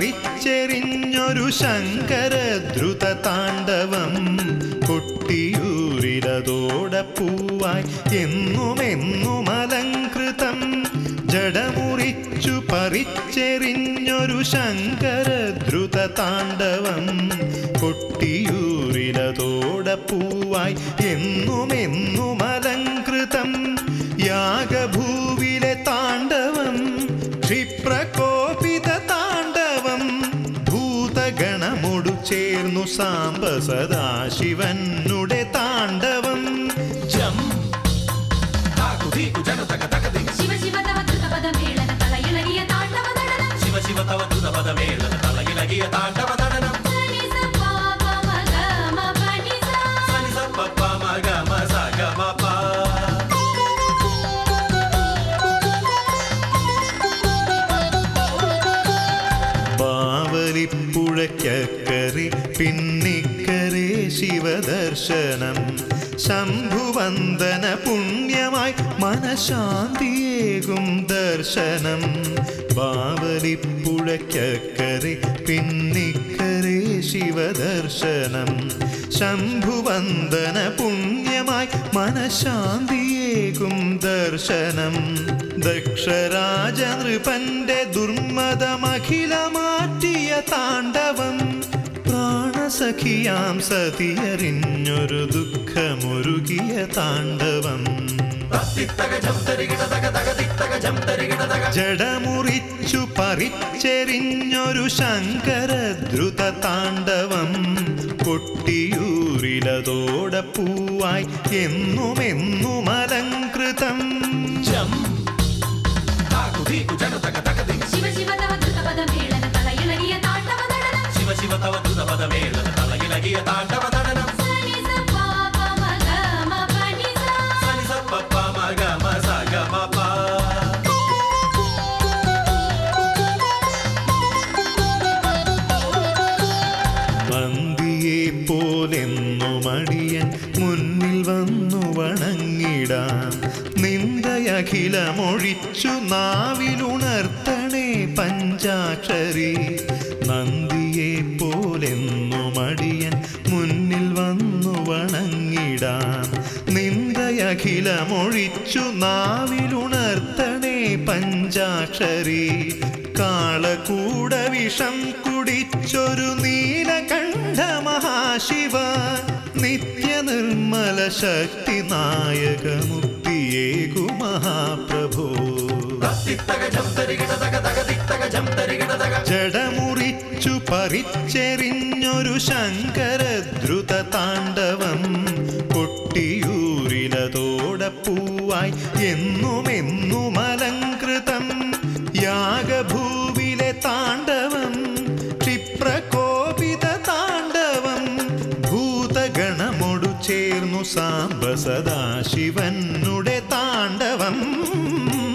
പറിച്ചെറിഞ്ഞൊരു ശങ്കര ദ്രുത താണ്ഡവം കൊട്ടിയൂരിലതോടെ പൂവായി എന്നുമെന്നും അലങ്കൃതം ജടമുറിച്ചു പറിച്ചെറിഞ്ഞൊരു ശങ്കര ദ്രുത താണ്ഡവം കൊട്ടിയൂരിലതോടെ പൂവായി എന്നുമെന്നും അലങ്കൃതം യാഗഭൂവിലെ താണ്ഡവം ക്ഷിപ്രകോപിത താണ്ഡവം ഭൂതഗണമൊടു ചേർന്നു സാംബ സദാശിവനുടെ താണ്ഡവം ജം താക്കു തീക്കു ജനു തക തക ദിക ಶಿವ ಶಿವ ತವ ಧೃತ ಪದ ಮೇಳನ ತಳ ಇಳಗಿಯ ತಾಂಡವ ದಡನಂ ശിവ ശിവ തവ ദ്രുത പദമേളന തളകിളകിയ താണ്ഡവ നടനം ಸನಿ ಸ ಪ ಪ ಮ ಗ ಮ ಪ നി ಸ സനി സ പ പ മ ഗ മ സ ഗ മ പ ബാവലിപ്പുഴയ്ക്കക്കരെ പിന്നിക്കരെ ശിവദർശനം ശംഭുവന്ദന പുണ്യമായി മനഃശാന്തിയേകും ദർശനം ബാവലിപ്പുഴയ്ക്കക്കരെ പിന്നിക്കരെ ശിവദർശനം ശംഭുവന്ദന പുണ്യമായി മനഃശാന്തിയേകും ദർശനം ദക്ഷരാജ നൃപന്റെ ദുർമതമഖില മാറ്റിയ താണ്ഡവം പ്രാണസഖിയാം സതിയറിഞ്ഞൊരു ദുഃഖമൊരുകിയ താണ്ഡവം തത്തിത്തക ജം തരികിട തക തക തിത്തക ജം തരികിട തക ജടമുറിച്ചു പറിച്ചെറിഞ്ഞൊരു ശങ്കര ദ്രുത താണ്ഡവം കൊട്ടിയൂരിലതോടെ പൂവായി എന്നുമെന്നും അലങ്കൃതം ജം താക്കു തീക്കു ജനു തക തക ദിക ಶಿವ ಶಿವ ತವ ಧೃತ ಪದ ಮೇಳನ ತಳ ಇಳಗಿಯ ತಾಂಡವ ದಡನಂ ശിവ ശിവ തവ ദ്രുത പദമേളന തളകിളകിയ താണ്ഡവ നടനം ಸನಿ ಸ ಪ ಪ ಮ ಗ ಮ ಪ ನಿ ಸ സനി സ പ പ മ ഗ മ സ ഗ മ പ മന്തിയെ പോലെന്നു മടിയൻ മുന്നിൽ വന്നു വണങ്ങിടാം നിന്ദയഖിലമൊഴിച്ചു നാവിലുണർത്തണേ പഞ്ചാക്ഷരി നന്ദിയെ പോലെന്നു മടിയൻ മുന്നിൽ വന്നു വണങ്ങിടാം നിന്ദയഖിലമൊഴിച്ചു നാവിലുണർത്തണേ പഞ്ചാക്ഷരി കാളകൂട വിഷം കുടിച്ചൊരു നീലകണ്ഠ മഹാശിവ നിത്യനിർമ്മല ശക്തി നായക മുക്തിയേകു മഹാപ്രഭോ തത്തിത്തക ജം തരികിട തക തക തിത്തക ജം തരികിട തക ജടമുറിച്ചു പറിച്ചെറിഞ്ഞൊരു ശങ്കര ദ്രുത താണ്ഡവം കൊട്ടിയൂരിലതോടെ പൂവായി എന്നുമെന്നും അലങ്കൃതം യാഗഭൂവിലെ താണ്ഡവം ക്ഷിപ്രകോപിത താണ്ഡവം ഭൂതഗണമൊടു ചേർന്നു സാംബ സദാശിവനുടെ താണ്ഡവം